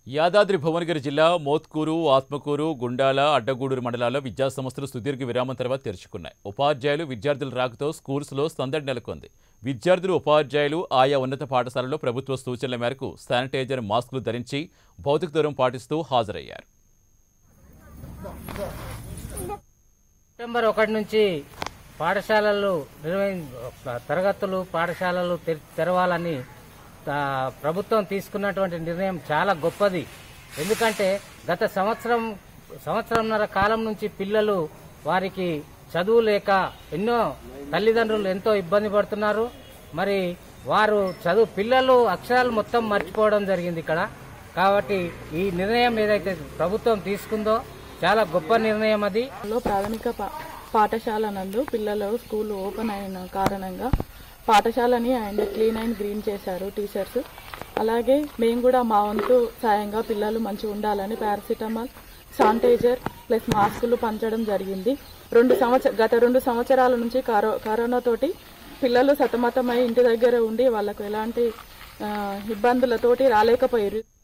యాదాద్రి భువనగిరి జిల్లా మోత్కూరు ఆత్మకూరు గుండాల అడ్డగూడూరు మండలాల్లో విద్యా సంస్థలు సుదీర్ఘ విరామం తర్వాత తెరుచుకున్నాయి ఉపాధ్యాయులు విద్యార్థుల రాకతో స్కూల్స్లో సందడి నెలకొంది విద్యార్థులు ఉపాధ్యాయులు ఆయా ఉన్నత పాఠశాలల్లో ప్రభుత్వ సూచనల మేరకు శానిటైజర్ మాస్కులు ధరించి భౌతిక దూరం పాటిస్తూ హాజరయ్యారు సెప్టెంబర్ ఒకటి నుంచి పాఠశాలలు నిర్వహి తరగతులు పాఠశాలలు తెర- తెరవాలని ఆ, ప్రభుత్వం తీసుకున్నటువంటి నిర్ణయం చాలా గొప్పది ఎందుకంటే గత సంవత్సరం సంవత్సరంన్నర కాలం నుంచి పిల్లలు వారికి చదువు లేక ఎన్నో తల్లిదండ్రులు ఎంతో ఇబ్బంది పడుతున్నారు మరి వారు చదువు పిల్లలు అక్షరాలు మొత్తం మర్చిపోవడం జరిగింది ఇక్కడ కాబట్టి ఈ నిర్ణయం ఏదైతే ప్రభుత్వం తీసుకుందో చాలా గొప్ప నిర్ణయం అది లో ప్రాథమిక పా- పాఠశాల నందు పిల్లలు స్కూల్ ఓపెన్ అయిన కారణంగా పాఠశాలని అండ్ క్లీన్ అండ్ గ్రీన్ చేశారు టీచర్స్ అలాగే మేము కూడా మా వంతు సాయంగా పిల్లలు మంచిగా ఉండాలని పారాసిటమాల్ శానిటైజర్ ప్లస్ మాస్కులు పంచడం జరిగింది రెండు సంవత్సర గత రెండు సంవత్సరాల నుంచి కరో కరోనా తోటి పిల్లలు సతమతమై ఇంటి దగ్గర ఉండి వాళ్ళకు ఎలాంటి ఆ, ఇబ్బందులతోటి రాలేకపోయారు